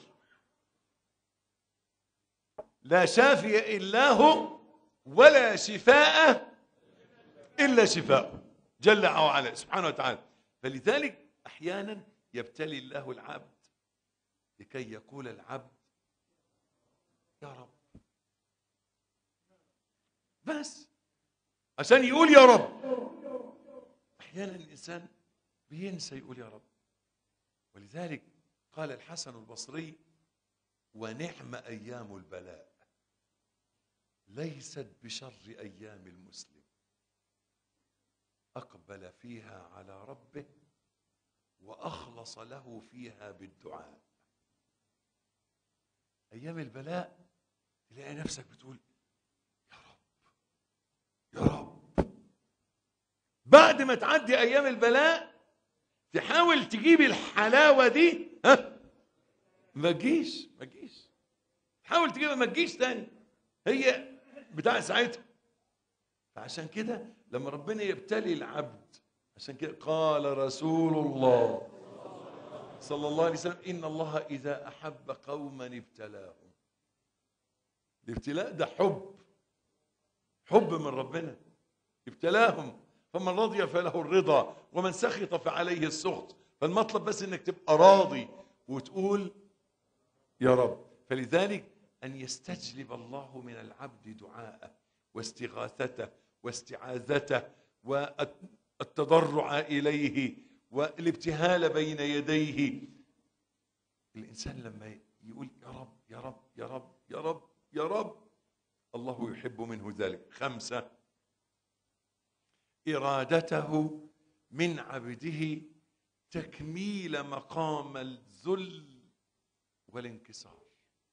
لا شافي الا هو ولا شفاء الا شفاءه جل وعلا سبحانه وتعالى فلذلك احيانا يبتلي الله العبد لكي يقول العبد يا رب بس عشان يقول يا رب احيانا الانسان بينسى يقول يا رب ولذلك قال الحسن البصري ونعم ايام البلاء ليست بشر ايام المسلم اقبل فيها على ربه واخلص له فيها بالدعاء ايام البلاء تلاقي نفسك بتقول يا رب يا رب بعد ما تعدي ايام البلاء تحاول تجيب الحلاوه دي ها ما تجيش ما تجيش حاول تجيبها ما تجيش تاني هي بتاع ساعتها فعشان كده لما ربنا يبتلي العبد عشان كده قال رسول الله صلى الله عليه وسلم ان الله اذا احب قوما ابتلاهم الابتلاء ده حب حب من ربنا ابتلاهم فمن رضي فله الرضا ومن سخط فعليه السخط فالمطلب بس انك تبقى راضي وتقول يا رب فلذلك ان يستجلب الله من العبد دعاءه واستغاثته واستعاذته والتضرع اليه والابتهال بين يديه الانسان لما يقول يا رب يا رب يا رب يا رب يا رب الله يحب منه ذلك خمسه ارادته من عبده تكميل مقام الذل والانكسار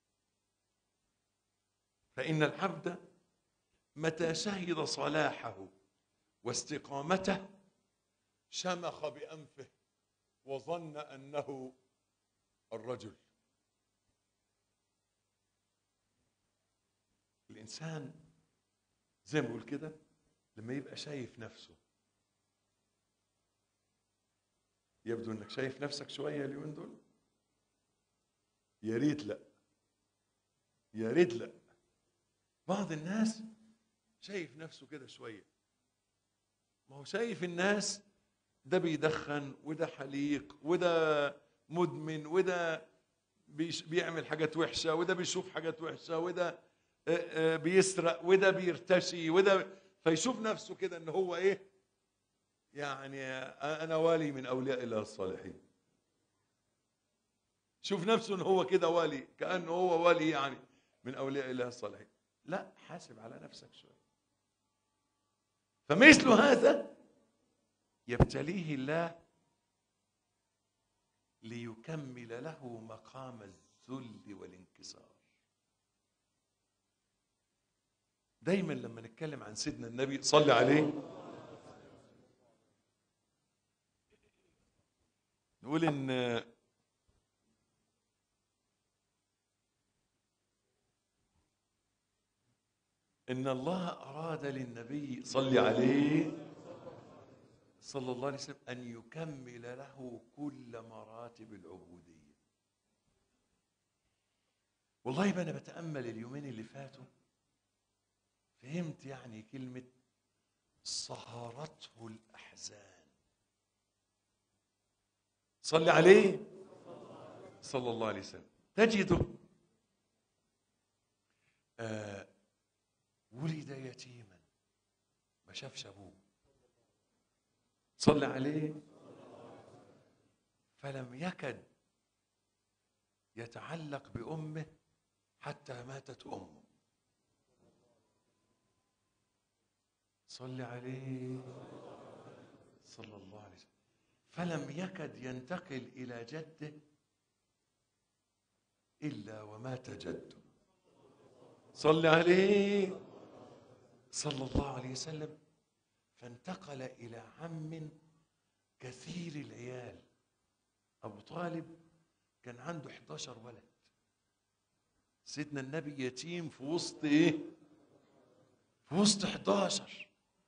فان العبد متى شهد صلاحه واستقامته شمخ بانفه وظن انه الرجل الانسان زي ما بقول كده لما يبقى شايف نفسه يبدو انك شايف نفسك شويه اليومين دول يا ريت لا يا ريت لا بعض الناس شايف نفسه كده شويه ما هو شايف الناس ده بيدخن وده حليق وده مدمن وده بيش بيعمل حاجات وحشه وده بيشوف حاجات وحشه وده آه، آه، بيسرق وده بيرتشي وده فيشوف نفسه كده ان هو ايه يعني آه، انا والي من اولياء الله الصالحين شوف نفسه ان هو كده والي كانه هو والي يعني من اولياء الله الصالحين لا حاسب على نفسك شويه فمثل هذا يبتليه الله ليكمل له مقام الذل والانكسار دايما لما نتكلم عن سيدنا النبي صلى عليه نقول ان ان الله اراد للنبي صلى عليه صلى الله عليه وسلم ان يكمل له كل مراتب العبوديه والله ما انا بتامل اليومين اللي فاتوا فهمت يعني كلمه صهرته الاحزان صلى عليه صلى الله عليه وسلم تجده آه ولد يتيما ما شافش ابوه صلى عليه فلم يكد يتعلق بامه حتى ماتت امه صل عليه صلى الله عليه وسلم فلم يكد ينتقل الى جده الا ومات جده صل عليه صلى الله عليه وسلم فانتقل الى عم كثير العيال ابو طالب كان عنده 11 ولد سيدنا النبي يتيم في وسط ايه في وسط 11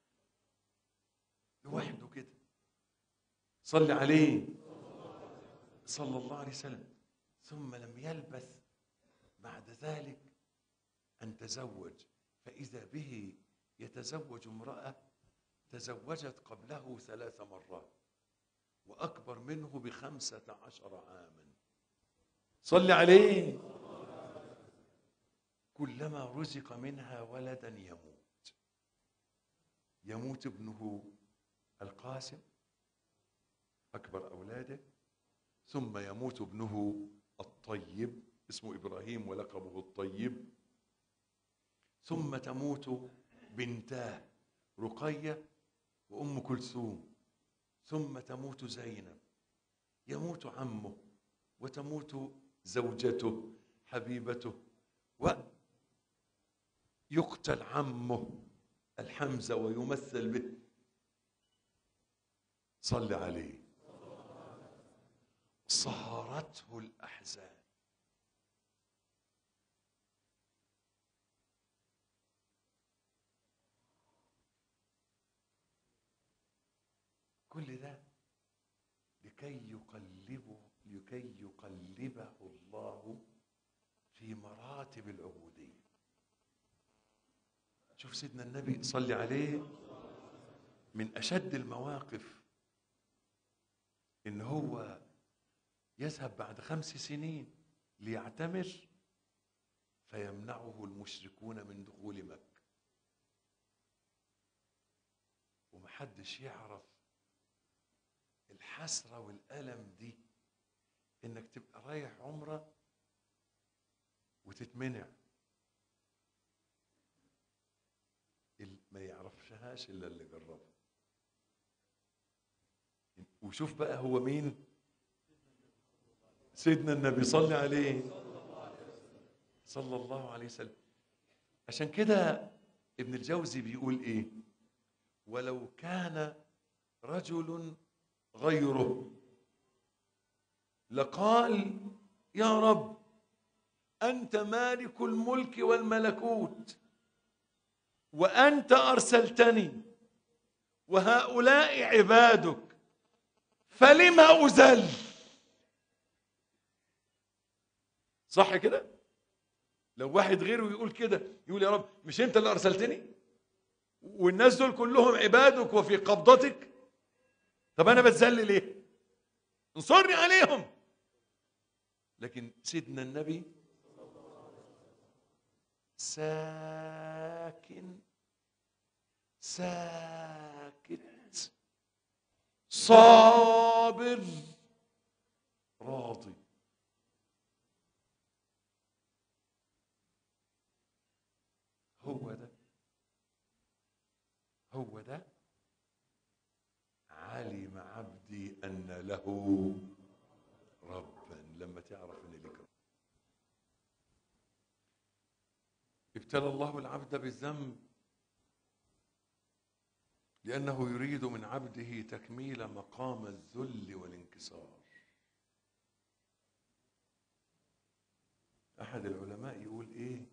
لوحده كده صلى عليه صلى الله عليه وسلم ثم لم يلبث بعد ذلك أن تزوج فإذا به يتزوج امرأة تزوجت قبله ثلاث مرات وأكبر منه بخمسة عشر عاما صل عليه كلما رزق منها ولدا يموت يموت ابنه القاسم أكبر أولاده ثم يموت ابنه الطيب اسمه إبراهيم ولقبه الطيب ثم تموت بنتاه رقية وأم كلثوم ثم تموت زينب يموت عمه وتموت زوجته حبيبته ويقتل عمه الحمزة ويمثل به صل عليه صهرته الأحزان كل ده لكي يقلبه لكي يقلبه الله في مراتب العبودية شوف سيدنا النبي صلي عليه من أشد المواقف إن هو يذهب بعد خمس سنين ليعتمر فيمنعه المشركون من دخول مكة ومحدش يعرف الحسرة والألم دي إنك تبقى رايح عمرة وتتمنع ال- ما يعرفشهاش إلا اللي جربها وشوف بقى هو مين سيدنا النبي صلى عليه صلى الله عليه وسلم عشان كده ابن الجوزي بيقول ايه ولو كان رجل غيره لقال يا رب انت مالك الملك والملكوت وانت ارسلتني وهؤلاء عبادك فلما ازل صح كده لو واحد غيره يقول كده يقول يا رب مش انت اللي ارسلتني والناس دول كلهم عبادك وفي قبضتك طب انا بتذل ليه انصرني عليهم لكن سيدنا النبي ساكن ساكت صابر راضي هو ده هو ده علم عبدي ان له ربا لما تعرف ان لك رب ابتلى الله العبد بالذنب لانه يريد من عبده تكميل مقام الذل والانكسار احد العلماء يقول ايه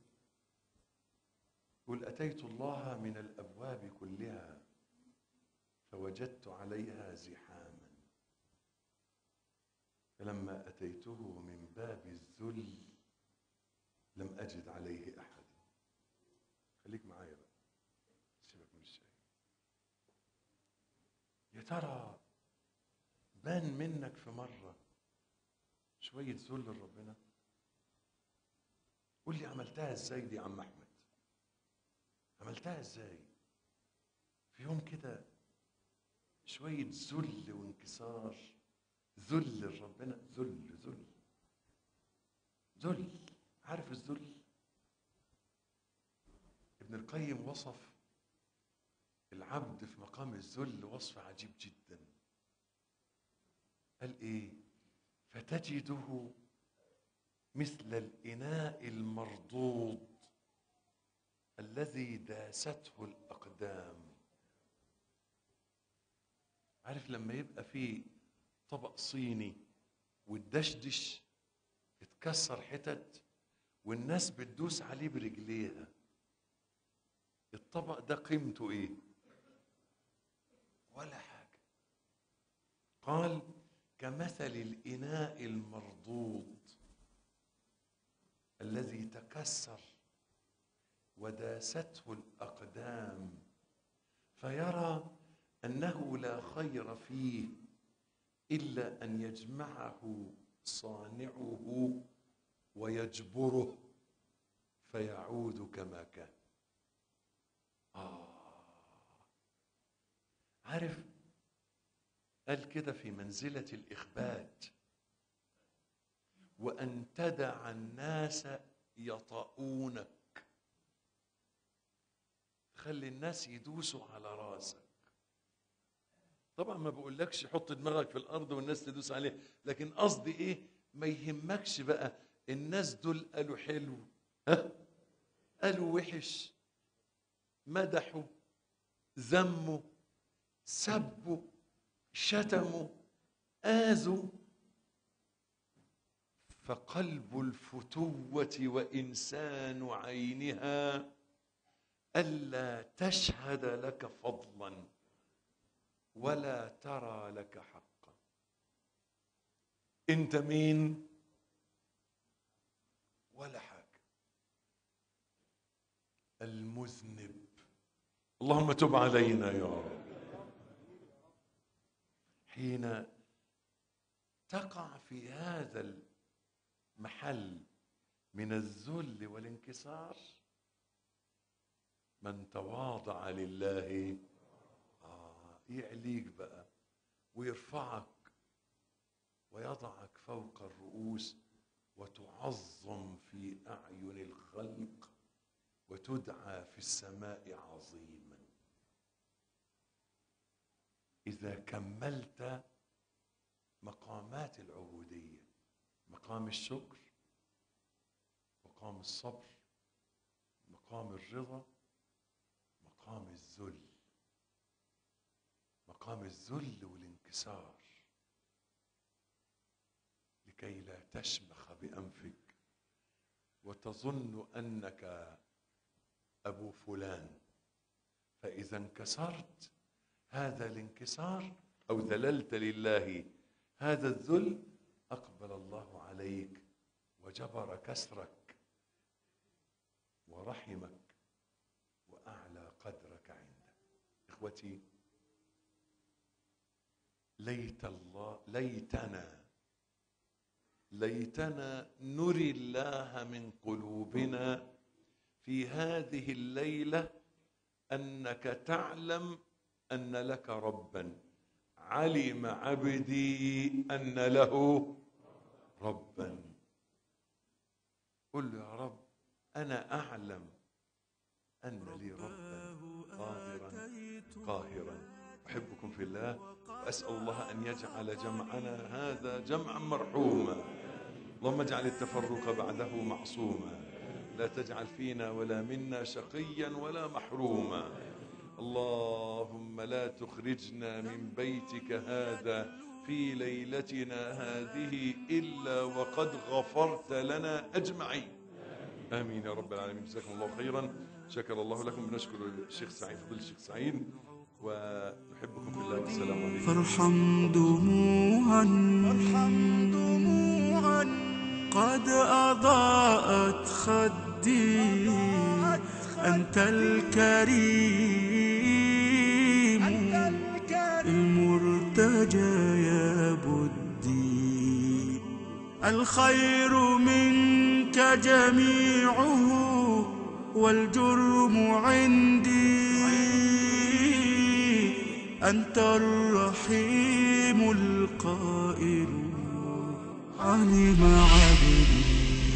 يقول اتيت الله من الابواب كلها فوجدت عليها زحاما فلما اتيته من باب الذل لم اجد عليه احدا خليك معايا بقى سيبك من الشيء يا ترى بان منك في مره شويه ذل لربنا قول لي عملتها ازاي دي يا عم احمد عملتها ازاي في يوم كده شوية ذل وانكسار ذل لربنا ذل ذل ذل عارف الذل ابن القيم وصف العبد في مقام الذل وصف عجيب جدا قال ايه فتجده مثل الاناء المردود الذي داسته الاقدام عارف لما يبقى في طبق صيني والدشدش اتكسر حتت والناس بتدوس عليه برجليها الطبق ده قيمته ايه ولا حاجه قال كمثل الاناء المردود الذي تكسر وداسته الاقدام فيرى انه لا خير فيه الا ان يجمعه صانعه ويجبره فيعود كما كان آه عارف قال كده في منزلة الإخبات وأن تدع الناس يطؤونك خلي الناس يدوسوا على راسك طبعا ما بقولكش حط دماغك في الارض والناس تدوس عليه لكن قصدي ايه ما يهمكش بقى الناس دول قالوا حلو ها قالوا وحش مدحوا ذموا سبوا شتموا آذوا فقلب الفتوة وإنسان عينها ألا تشهد لك فضلا ولا ترى لك حقا انت مين ولا حاجه المذنب اللهم تب علينا يا رب حين تقع في هذا المحل من الذل والانكسار من تواضع لله آه يعليك بقى ويرفعك ويضعك فوق الرؤوس وتعظم في أعين الخلق وتدعى في السماء عظيما إذا كملت مقامات العبودية مقام الشكر مقام الصبر مقام الرضا مقام الذل مقام الذل والانكسار لكي لا تشمخ بانفك وتظن انك ابو فلان فاذا انكسرت هذا الانكسار او ذللت لله هذا الذل اقبل الله عليك وجبر كسرك ورحمك واعلى قدرك عنده اخوتي ليت الله ليتنا ليتنا نري الله من قلوبنا في هذه الليلة أنك تعلم أن لك ربا علم عبدي أن له ربا قل له يا رب أنا أعلم أن لي ربا قادرا قاهرا أحبكم في الله وأسأل الله أن يجعل جمعنا هذا جمعا مرحوما اللهم اجعل التفرق بعده معصوما لا تجعل فينا ولا منا شقيا ولا محروما اللهم لا تخرجنا من بيتك هذا في ليلتنا هذه إلا وقد غفرت لنا أجمعين آمين يا رب العالمين جزاكم الله خيرا شكر الله لكم بنشكر الشيخ سعيد فضل الشيخ سعيد ونحبكم في الله والسلام عليكم فارحم دموعا قد أضاءت خدي أنت الكريم المرتجى يا بدي الخير منك جميعه والجرم عندي أنت الرحيم القائل علم عبدي